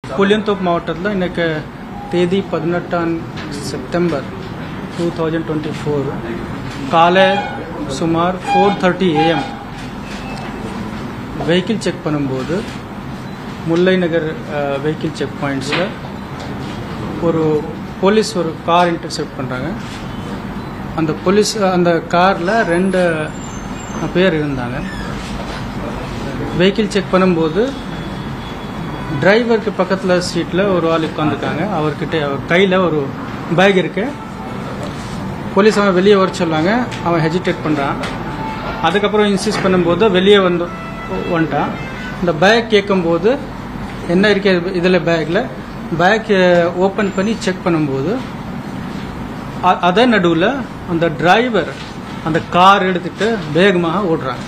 புளியந்தோப் மாவட்டத்தில் இன்னைக்கு தேதி பதினெட்டாம் September two thousand twenty four காலை சுமார் four thirty AM vehicle check பண்ணும்போது முல்லை நகர் வெஹிக்கிள் செக் பாயிண்ட்ஸில் ஒரு போலீஸ் ஒரு கார் இன்டர்செப்ட் பண்ணுறாங்க அந்த போலீஸ் அந்த காரில் ரெண்டு பேர் இருந்தாங்க வெஹிக்கிள் செக் பண்ணும்போது டிரைவருக்கு பக்கத்தில் சீட்டில் ஒரு ஆள் உட்காந்துருக்காங்க அவர்கிட்ட அவர் கையில் ஒரு பேக் இருக்கு போலீஸ் அவன் வெளியே வர சொல்லாங்க அவன் ஹெஜிடேட் பண்ணுறான் அதுக்கப்புறம் இன்சிஸ்ட் பண்ணும்போது வெளியே வந்து வந்துட்டான் இந்த பேக் கேட்கும்போது என்ன இருக்கு இதில் பேக்கில் பேக் ஓப்பன் பண்ணி செக் பண்ணும்போது அ- அதே நடுவில் அந்த டிரைவர் அந்த கார் எடுத்துட்டு வேகமாக ஓடுறாங்க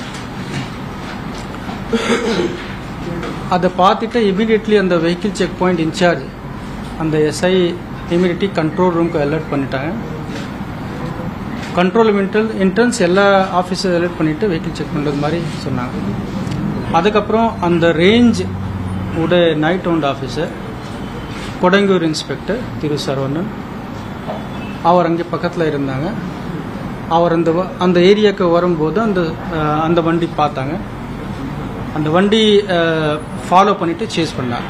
அதை பார்த்துட்டு இமீடியட்லி அந்த வெஹிக்கிள் செக் பாயிண்ட் இன்சார்ஜ் அந்த எஸ்ஐ இமீடியட்லி கண்ட்ரோல் ரூம்க்கு அலர்ட் பண்ணிட்டாங்க கண்ட்ரோல் இன்டர் இன்டர்ன்ஸ் எல்லா ஆஃபீஸர் அலர்ட் பண்ணிட்டு வெஹிக்கிள் செக் பண்ணுறது மாதிரி சொன்னாங்க அதுக்கப்புறம் அந்த ரேஞ்ச் உடைய night round officer Kodangur inspector Thiru Saravanan அவர் அங்கே பக்கத்தில் இருந்தாங்க அவர் அந்த வ- அந்த ஏரியாவுக்கு வரும்போது அந்த அஹ், அந்த வண்டி பார்த்தாங்க அந்த வண்டி ஃபாலோ பண்ணிட்டு சேஸ் பண்ணாங்க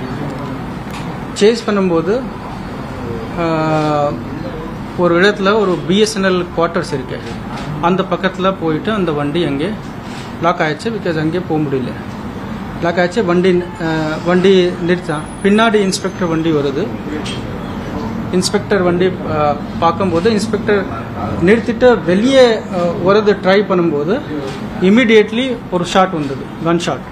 சேஸ் பண்ணும்போது அஹ், ஒரு இடத்துல ஒரு பிஎஸ்என்எல் குவார்ட்டர்ஸ் இருக்கு அந்த பக்கத்தில் போயிட்டு அந்த வண்டி அங்கே லாக் ஆயிடுச்சு பிகாஸ் அங்கே போக முடியல லாக் ஆயிடுச்சு வண்டி அஹ், வண்டி நிறுத்தான் பின்னாடி இன்ஸ்பெக்டர் வண்டி வருது இன்ஸ்பெக்டர் வண்டி அஹ், பார்க்கும்போது இன்ஸ்பெக்டர் நிறுத்திட்டு வெளியே அஹ், வரது ட்ரை பண்ணும்போது இமிடியேட்லி ஒரு ஷாட் வந்தது கன் ஷாட்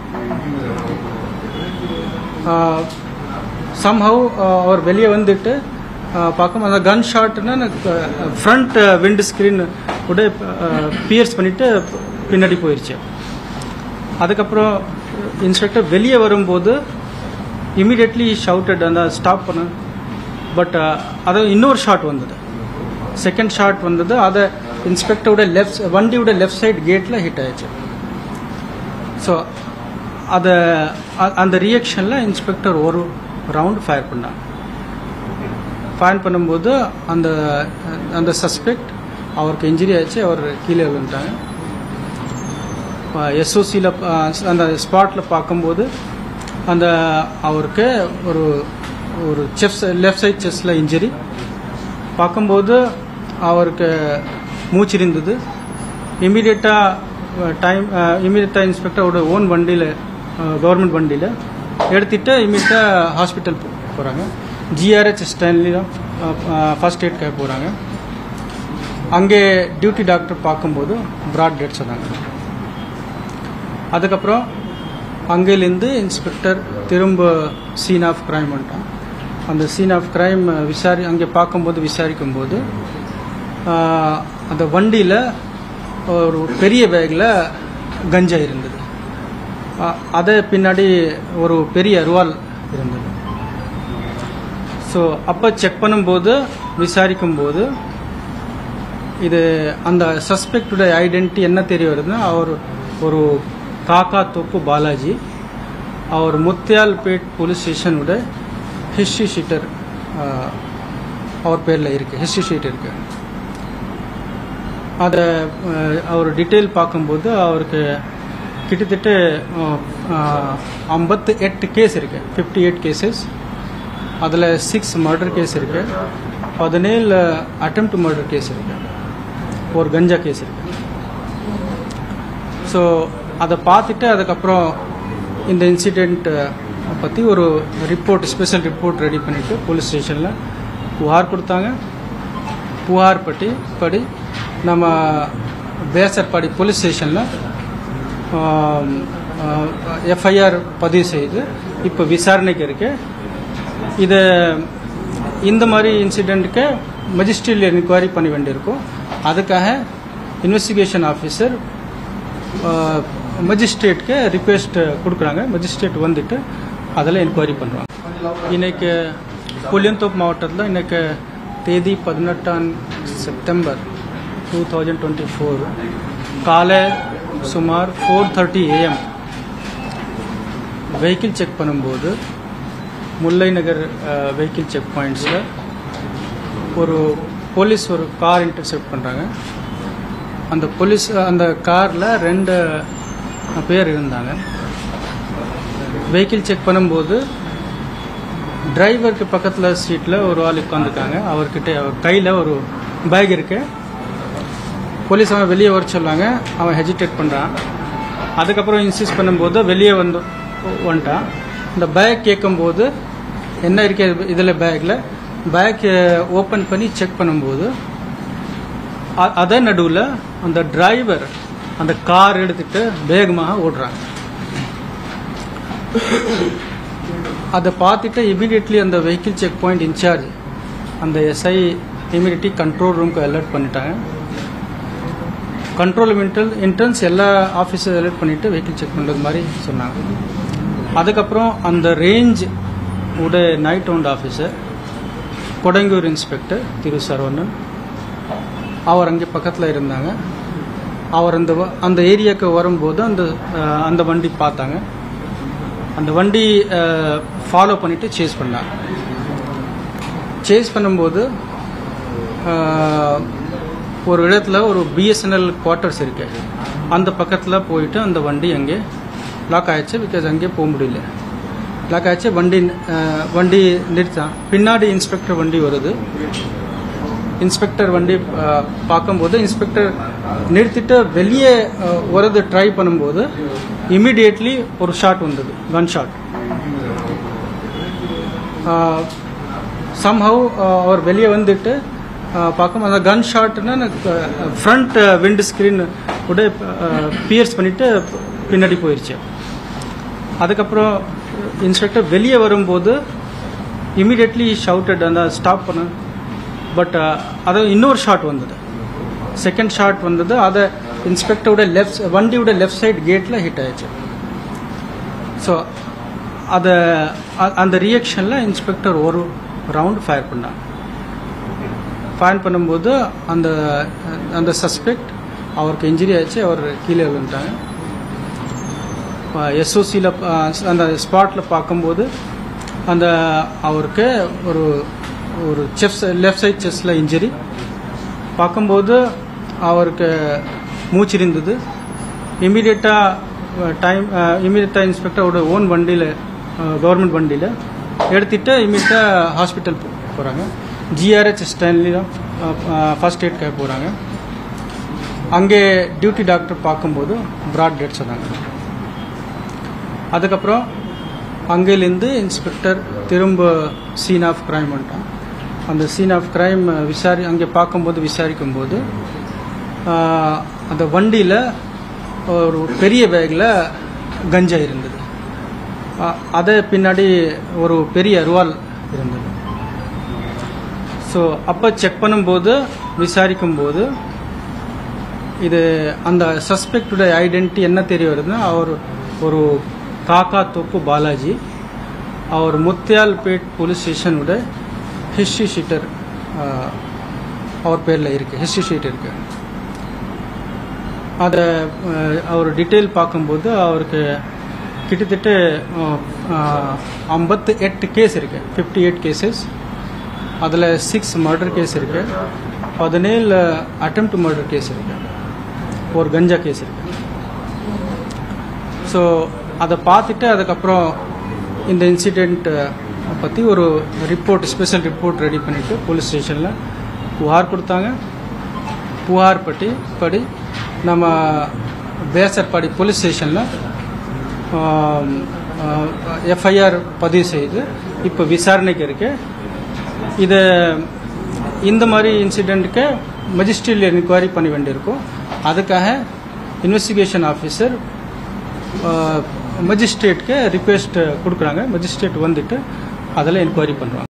சம்ஹவ் அவர் வெளியே வந்துட்டு அஹ், பார்க்கும் அந்த கன் ஷாட்னா ஃப்ரண்ட் விண்ட் ஸ்க்ரீன் கூட பியர்ஸ் பண்ணிட்டு பின்னாடி போயிடுச்சு அதுக்கப்புறம் இன்ஸ்பெக்டர் வெளியே வரும்போது இமீடியட்லி ஷவுட்டட் அந்த ஸ்டாப் பண்ண பட் அது இன்னொரு ஷாட் வந்தது செகண்ட் ஷாட் வந்தது அதை இன்ஸ்பெக்டரோட லெஃப்ட் வண்டியோட லெஃப்ட் சைடு கேட்டில் ஹிட் ஆயிடுச்சு ஸோ அதை அ- அந்த ரியாக்ஷனில் இன்ஸ்பெக்டர் ஒரு ரவுண்ட் ஃபயர் பண்ணாங்க ஃபயர் பண்ணும்போது அந்த அந்த சஸ்பெக்ட் அவருக்கு இன்ஜுரி ஆயிடுச்சு அவர் கீழே விழுந்துட்டாங்க எஸ்ஓசியில் அந்த ஸ்பாட்டில் பார்க்கும்போது அந்த அவருக்கு ஒரு ஒரு செஃப் லெஃப்ட் சைட் செஸ்டில் இன்ஜுரி பார்க்கும்போது அவருக்கு மூச்சு இருந்தது இமீடியட்டாக டைம் இமீடியட்டாக இன்ஸ்பெக்டரோட ஓன் வண்டியில் கவர்மெண்ட் வண்டியில் எடுத்துட்டு இமீடியட்டாக ஹாஸ்பிட்டல் போகிறாங்க ஜிஆர்ஹெச் ஸ்டான்லியில் ஃபர்ஸ்ட் எய்ட்காக போகிறாங்க அங்கே டியூட்டி டாக்டர் பார்க்கும்போது பிராட் டெட் சொன்னாங்க அதுக்கப்புறம் அங்கேருந்து இன்ஸ்பெக்டர் திரும்ப சீன் ஆஃப் கிரைம் வந்துட்டான் அந்த சீன் ஆஃப் கிரைம் விசாரி அங்கே பார்க்கும்போது விசாரிக்கும் போது ஆஹ், அந்த வண்டியில் ஒரு பெரிய பேக்கில் கஞ்சா இருந்தது ஆஹ், அதை பின்னாடி ஒரு பெரிய அருவாள் இருந்தது ஸோ அப்போ செக் பண்ணும்போது விசாரிக்கும் போது இது அந்த சஸ்பெக்டோட ஐடென்டிட்டி என்ன தெரிய வருதுன்னா அவர் ஒரு காக்கா தோப்பு பாலாஜி அவர் முத்தியால்பேட் போலீஸ் ஸ்டேஷனோட ஹிஸ்ட்ரி ஷீட்டர் அவர் பேரில் இருக்கு ஹிஸ்ட்ரி ஷீட் இருக்கு அதை அஹ், அவர் டீட்டெயில் பார்க்கும்போது அவருக்கு கிட்டத்தட்ட ஐம்பத்து எட்டு கேஸ் இருக்கு ஃபிஃப்டி எயிட் கேசஸ் அதில் சிக்ஸ் மர்டர் கேஸ் இருக்கு பதினேழு அட்டெம்ப்ட் மர்டர் கேஸ் இருக்கு ஒரு கஞ்சா கேஸ் இருக்கு ஸோ அதை பார்த்துட்டு அதுக்கப்புறம் இந்த இன்சிடெண்ட் பற்றி ஒரு ரிப்போர்ட் ஸ்பெஷல் ரிப்போர்ட் ரெடி பண்ணிட்டு போலீஸ் ஸ்டேஷனில் புகார் கொடுத்தாங்க புகார் பட்டி படி நம்ம வேசர்பாடி போலீஸ் ஸ்டேஷனில் எஃப்ஐஆர் பதிவு செய்து இப்போ விசாரணைக்கு இருக்கு இது இந்த மாதிரி இன்சிடெண்ட்டுக்கு மஜிஸ்ட்ரேட் என்கொயரி பண்ண வேண்டியிருக்கும் அதுக்காக இன்வெஸ்டிகேஷன் ஆஃபீஸர் மஜிஸ்ட்ரேட்க்கு ரிக்வெஸ்ட் கொடுக்குறாங்க மஜிஸ்ட்ரேட் வந்துட்டு அதில் என்கொயரி பண்ணுறாங்க இன்னைக்கு புளியந்தோப் மாவட்டத்தில் இன்னைக்கு தேதி பதினெட்டாம் September two thousand twenty four காலை சுமார் four thirty AM vehicle check பண்ணும்போது முல்லை நகர் வெஹிக்கிள் செக் பாயிண்ட்ஸில் ஒரு போலீஸ் ஒரு கார் இன்டர்செப்ட் பண்ணுறாங்க அந்த போலீஸ் அந்த காரில் ரெண்டு பேர் இருந்தாங்க வெஹிக்கிள் செக் பண்ணும்போது டிரைவருக்கு பக்கத்தில் சீட்டில் ஒரு ஆள் உட்காந்துருக்காங்க அவர்கிட்ட அவர் கையில் ஒரு பேக் இருக்கு போலீஸ் அவன் வெளியே வர சொல்லாங்க அவன் ஹெஜிடேட் பண்ணுறான் அதுக்கப்புறம் இன்சிஸ்ட் பண்ணும்போது வெளியே வந்து வந்துட்டான் இந்த பேக் கேட்கும்போது என்ன இருக்கு இதில் பேக்கில் பேக் ஓப்பன் பண்ணி செக் பண்ணும்போது அ- அதே நடுவில் அந்த டிரைவர் அந்த கார் எடுத்துட்டு வேகமாக ஓடுறாங்க அதை பார்த்துட்டு இமீடியட்லி அந்த வெஹிக்கிள் செக் பாயிண்ட் இன்சார்ஜ் அந்த எஸ்ஐ இமீடியட்லி கண்ட்ரோல் ரூம்க்கு அலர்ட் பண்ணிட்டாங்க கண்ட்ரோல் இன்டர் இன்டர்ன்ஸ் எல்லா ஆஃபீஸர் அலர்ட் பண்ணிட்டு வெஹிக்கிள் செக் பண்ணுறது மாதிரி சொன்னாங்க அதுக்கப்புறம் அந்த ரேஞ்ச் உடைய night round officer Kodangur inspector Thiru Saravanan அவர் அங்கே பக்கத்தில் இருந்தாங்க அவர் அந்த வ- அந்த ஏரியாவுக்கு வரும்போது அந்த அஹ், அந்த வண்டி பார்த்தாங்க அந்த வண்டி ஃபாலோ பண்ணிட்டு சேஸ் பண்ணாங்க சேஸ் பண்ணும்போது அஹ், ஒரு இடத்துல ஒரு பிஎஸ்என்எல் குவார்ட்டர்ஸ் இருக்கு அந்த பக்கத்தில் போயிட்டு அந்த வண்டி அங்கே லாக் ஆயிடுச்சு பிகாஸ் அங்கே போக முடியல லாக் ஆயிடுச்சு வண்டி அஹ், வண்டி நிறுத்தான் பின்னாடி இன்ஸ்பெக்டர் வண்டி வருது இன்ஸ்பெக்டர் வண்டி அஹ், பார்க்கும்போது இன்ஸ்பெக்டர் நிறுத்திட்டு வெளியே அஹ், வரது ட்ரை பண்ணும்போது இமிடியேட்லி ஒரு ஷாட் வந்தது கன் ஷாட் சம்ஹவ் அவர் வெளியே வந்துட்டு அஹ், பார்க்கும் அந்த கன் ஷாட்னா ஃப்ரண்ட் விண்ட் ஸ்க்ரீன் கூட பியர்ஸ் பண்ணிட்டு பின்னாடி போயிடுச்சு அதுக்கப்புறம் இன்ஸ்பெக்டர் வெளியே வரும்போது இமீடியட்லி ஷவுட்டட் அந்த ஸ்டாப் பண்ண பட் அது இன்னொரு ஷாட் வந்தது செகண்ட் ஷாட் வந்தது அதை இன்ஸ்பெக்டரோட லெஃப்ட் வண்டியோட லெஃப்ட் சைடு கேட்டில் ஹிட் ஆயிடுச்சு ஸோ அதை அ- அந்த ரியாக்ஷனில் இன்ஸ்பெக்டர் ஒரு ரவுண்ட் ஃபயர் பண்ணாங்க ஃபயர் பண்ணும்போது அந்த அந்த சஸ்பெக்ட் அவருக்கு இன்ஜுரி ஆயிடுச்சு அவர் கீழே விழுந்துட்டாங்க எஸ்ஓசியில் அந்த ஸ்பாட்டில் பார்க்கும்போது அந்த அவருக்கு ஒரு ஒரு செஃப் லெஃப்ட் சைட் செஸ்டில் இன்ஜுரி பார்க்கும்போது அவருக்கு மூச்சு இருந்தது இமீடியட்டாக டைம் இமீடியட்டாக இன்ஸ்பெக்டரோட ஓன் வண்டியில் கவர்மெண்ட் வண்டியில் எடுத்துட்டு இமீடியட்டாக ஹாஸ்பிட்டல் போகிறாங்க ஜிஆர்ஹெச் ஸ்டான்லியில் ஃபர்ஸ்ட் எய்ட்காக போகிறாங்க அங்கே டியூட்டி டாக்டர் பார்க்கும்போது பிராட் டெட் சொன்னாங்க அதுக்கப்புறம் அங்கேருந்து இன்ஸ்பெக்டர் திரும்ப சீன் ஆஃப் கிரைம் வந்துட்டான் அந்த சீன் ஆஃப் கிரைம் விசாரி அங்கே பார்க்கும்போது விசாரிக்கும்போது ஆஹ், அந்த வண்டியில் ஒரு பெரிய பேக்கில் கஞ்சா இருந்தது ஆஹ், அதை பின்னாடி ஒரு பெரிய அருவாள் இருந்தது ஸோ அப்போ செக் பண்ணும்போது விசாரிக்கும்போது இது அந்த சஸ்பெக்டோட ஐடென்டிட்டி என்ன தெரிய வருதுன்னா அவர் ஒரு காக்கா தோப்பு பாலாஜி அவர் முத்தியால்பேட் போலீஸ் ஸ்டேஷனோட ஹிஸ்ட்ரி ஷீட்டர் அவர் பேரில் இருக்கு ஹிஸ்ட்ரி ஷீட் இருக்கு அதை அஹ், அவர் டீட்டெயில் பார்க்கும்போது அவருக்கு கிட்டத்தட்ட ஐம்பத்து எட்டு கேஸ் இருக்கு ஃபிஃப்டி எயிட் கேசஸ் அதில் சிக்ஸ் மர்டர் கேஸ் இருக்கு பதினேழு அட்டெம்ப்ட் மர்டர் கேஸ் இருக்கு ஒரு கஞ்சா கேஸ் இருக்கு ஸோ அதை பார்த்துட்டு அதுக்கப்புறம் இந்த இன்சிடெண்ட் பற்றி ஒரு ரிப்போர்ட் ஸ்பெஷல் ரிப்போர்ட் ரெடி பண்ணிட்டு போலீஸ் ஸ்டேஷனில் புகார் கொடுத்தாங்க புகார் பட்டி படி நம்ம வேசர்பாடி போலீஸ் ஸ்டேஷனில் எஃப்ஐஆர் பதிவு செய்து இப்போ விசாரணைக்கு இருக்கு இது இந்த மாதிரி இன்சிடெண்ட்டுக்கு மஜிஸ்ட்ரேட் என்கொயரி பண்ண வேண்டியிருக்கும் அதுக்காக இன்வெஸ்டிகேஷன் ஆஃபீஸர் மஜிஸ்ட்ரேட்க்கு ரிக்வெஸ்ட் கொடுக்குறாங்க மஜிஸ்ட்ரேட் வந்துட்டு அதில் என்கொயரி பண்ணுறாங்க